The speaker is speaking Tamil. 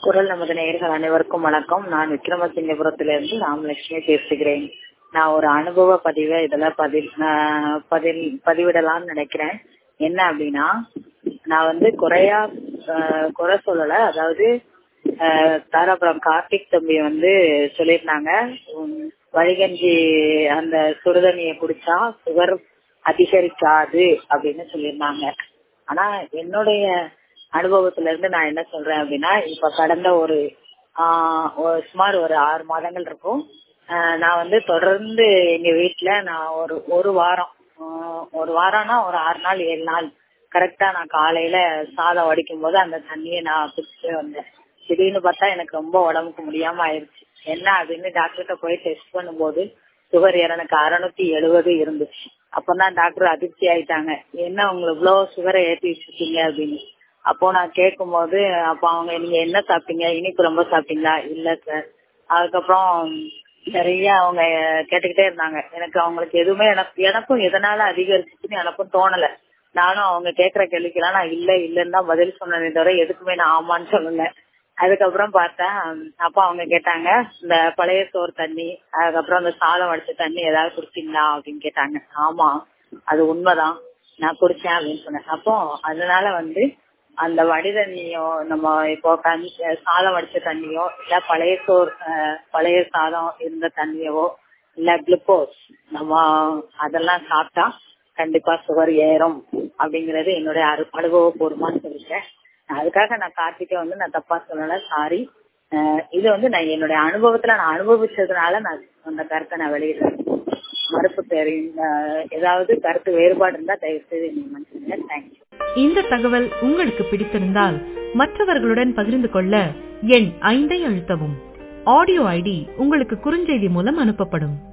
குரல் நமது நேயர்கள் அனைவருக்கும் வணக்கம் நான் விக்ரமசிங்கபுரத்திலிருந்து ராமலட்சுமி பேசுகிறேன் நான் ஒரு அனுபவ பதிவை இதுல பதில் ஆஹ் பதில் பதிவிடலாம்னு நினைக்கிறேன் என்ன அப்படின்னா நான் வந்து குறையா ஆஹ் குறை சொல்லல அதாவது ஆஹ் தாராபுரம் கார்த்திக் தம்பி வந்து சொல்லியிருந்தாங்க உம், வழிகஞ்சி அந்த சுடுதண்ணியை குடிச்சா சுகர் அதிகரிக்காது அப்படின்னு சொல்லியிருந்தாங்க ஆனா என்னுடைய அனுபவத்துல இருந்து நான் என்ன சொல்றேன் அப்படின்னா இப்ப கடந்த ஒரு ஆஹ் ஒரு சுமார் ஒரு ஆறு மாதங்கள் இருக்கும் ஆஹ் நான் வந்து தொடர்ந்து எங்க வீட்டுல நான் ஒரு ஒரு வாரம் ஆஹ் ஒரு வாரம்னா ஒரு ஆறு நாள் ஏழு நாள் கரெக்டா நான் காலையில சாதம் வடிக்கும் போது அந்த தண்ணியை நான் குடிச்சிட்டே வந்தேன் திடீர்னு பார்த்தா எனக்கு ரொம்ப உடம்புக்கு முடியாம ஆயிருச்சு என்ன அப்படின்னு டாக்டர்கிட்ட போய் டெஸ்ட் பண்ணும்போது சுகர் எனக்கு அறுநூத்தி எழுபது இருந்துச்சு அப்பதான் டாக்டர் அதிர்ச்சி ஆயிட்டாங்க என்ன உங்களுக்கு இவ்வளவு சுகரை ஏற்றி வச்சிருக்கீங்க அப்படின்னு அப்போ நான் கேட்கும் போது அப்போ அவங்க நீங்க என்ன சாப்பிட்டீங்க இனிப்பு ரொம்ப சாப்பிட்டீங்களா இல்ல சார் அதுக்கப்புறம் நிறைய அவங்க கேட்டுக்கிட்டே இருந்தாங்க எனக்கு அவங்களுக்கு எதுவுமே எனக்கு எனக்கும் எதனால அதிகரிச்சுன்னு எனக்கும் தோணல நானும் அவங்க கேக்குற கேள்விக்கெல்லாம் நான் இல்ல இல்லன்னு தான் பதில் சொன்னதே தவிர எதுக்குமே நான் ஆமான்னு சொல்லல அதுக்கப்புறம் பார்த்தேன் அப்ப அவங்க கேட்டாங்க இந்த பழைய சோறு தண்ணி அதுக்கப்புறம் அந்த சாதம் வடிச்ச தண்ணி ஏதாவது குடிச்சீங்களா அப்படின்னு கேட்டாங்க ஆமா அது உண்மைதான் நான் குடிச்சேன் அப்படின்னு சொன்னேன் அப்போ அதனால வந்து அந்த வடி தண்ணியோ நம்ம இப்போ கஞ்சி சாதம் வடிச்ச தண்ணியோ இல்ல பழைய சோறு அஹ், பழைய சாதம் இருந்த தண்ணியவோ இல்ல குளுக்கோஸ் நம்ம அதெல்லாம் சாப்பிட்டா கண்டிப்பா சுகர் ஏறும் அப்படிங்கறது என்னுடைய அரு- அனுபவபூர்வமான்னு சொல்லிட்டேன் அதுக்காக நான் கார்த்திகை வந்து நான் தப்பா சொல்லல சாரி இது வந்து நான் என்னுடைய அனுபவத்துல நான் அனுபவிச்சதுனால நான் அந்த கருத்தை நான் வெளியிடுறேன் மறுப்பு தெரியும் ஏதாவது கருத்து வேறுபாடு இருந்தா தயவு செய்து நீங்க மன்னிச்சுங்க தேங்க்யூ இந்த தகவல் உங்களுக்கு பிடித்திருந்தால் மற்றவர்களுடன் பகிர்ந்து கொள்ள எண் ஐந்தை அழுத்தவும் ஆடியோ ஐடி உங்களுக்கு குறுஞ்செய்தி மூலம் அனுப்பப்படும்